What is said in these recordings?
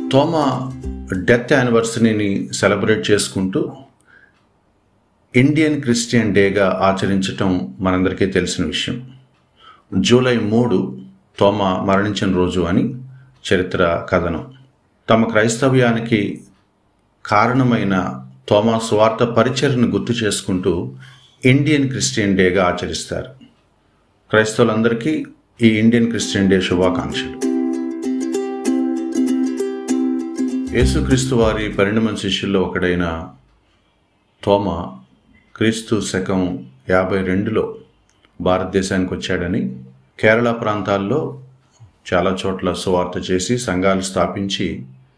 తోమా death యానివర్సరీని celebrate చేసుకుంటూ Indian Christian డేగా ఆచరించటం మనందరికీ తెలిసిన విషయం జూలై మూడు తోమ మరణించిన రోజు అని చరిత్ర కథనం తమ క్రైస్తవ్యానికి కారణమైన తోమా స్వార్థ పరిచయను గుర్తు చేసుకుంటూ ఇండియన్ క్రిస్టియన్ డేగా ఆచరిస్తారు క్రైస్తవులందరికీ ఈ ఇండియన్ క్రిస్టియన్ డే శుభాకాంక్షలు యేసుక్రీస్తు వారి పరిణమ శిష్యుల్లో ఒకడైన తోమ క్రీస్తు శకం యాభై రెండులో భారతదేశానికి వచ్చాడని కేరళ ప్రాంతాల్లో చాలా చోట్ల సువార్త చేసి సంఘాలు స్థాపించి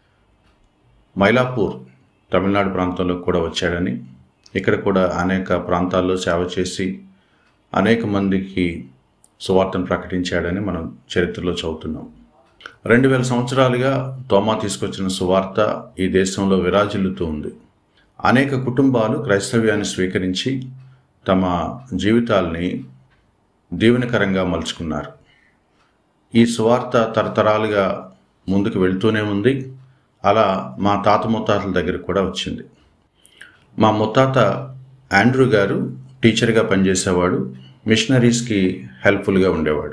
మైలాపూర్ తమిళనాడు ప్రాంతంలో కూడా వచ్చాడని ఇక్కడ కూడా అనేక ప్రాంతాల్లో సేవ చేసి అనేక మందికి సువార్తను ప్రకటించాడని మనం చరిత్రలో చదువుతున్నాం రెండు వేల సంవత్సరాలుగా తోమా తీసుకొచ్చిన సువార్త ఈ దేశంలో విరాజిల్లుతూ ఉంది అనేక కుటుంబాలు క్రైస్తవ్యాన్ని స్వీకరించి తమ జీవితాల్ని దీవెనకరంగా మలుచుకున్నారు ఈ సువార్త తరతరాలుగా ముందుకు వెళ్తూనే ఉంది అలా మా తాత ముత్తాతల దగ్గర కూడా వచ్చింది మా ముత్తాత ఆండ్రూ గారు టీచర్గా పనిచేసేవాడు మిషనరీస్కి హెల్ప్ఫుల్గా ఉండేవాడు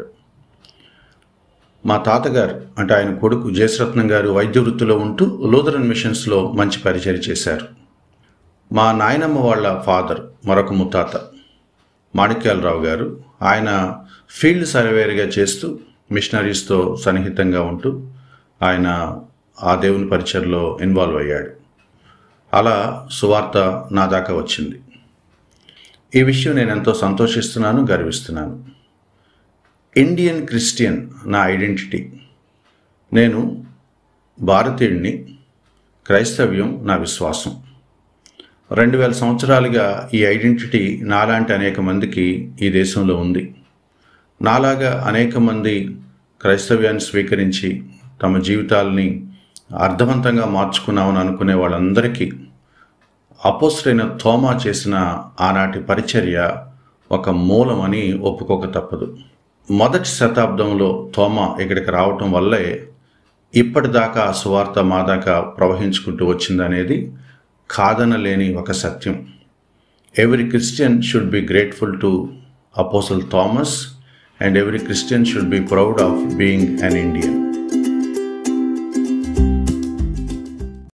మా తాతగారు అంటే ఆయన కొడుకు జయశ్రత్నం గారు వైద్య వృత్తిలో ఉంటూ లూథరన్ మిషన్స్లో మంచి పరిచయం చేశారు మా నాయనమ్మ వాళ్ళ ఫాదర్ మరొక ముత్తాత మాణిక్యాలరావు గారు ఆయన ఫీల్డ్ సర్వేర్గా చేస్తూ మిషనరీస్తో సన్నిహితంగా ఉంటూ ఆయన ఆ దేవుని పరిచయలో ఇన్వాల్వ్ అయ్యాడు అలా సువార్త నా దాకా వచ్చింది ఈ విషయం నేను ఎంతో సంతోషిస్తున్నాను గర్విస్తున్నాను ఇండియన్ క్రిస్టియన్ నా ఐడెంటిటీ నేను భారతీయుడిని క్రైస్తవ్యం నా విశ్వాసం రెండు వేల సంవత్సరాలుగా ఈ ఐడెంటిటీ నాలాంటి అనేక మందికి ఈ దేశంలో ఉంది నాలాగా అనేక మంది క్రైస్తవ్యాన్ని స్వీకరించి తమ జీవితాలని అర్థవంతంగా మార్చుకున్నామని అనుకునే వాళ్ళందరికీ అపోసరైన తోమా చేసిన ఆనాటి పరిచర్య ఒక మూలమని ఒప్పుకోక తప్పదు మొదటి శతాబ్దంలో తోమా ఇక్కడికి రావటం వల్లే ఇప్పటిదాకా ఆ సువార్త మా దాకా ప్రవహించుకుంటూ వచ్చిందనేది కాదనలేని ఒక సత్యం every Christian should be grateful to apostle Thomas and every Christian should be proud of being an Indian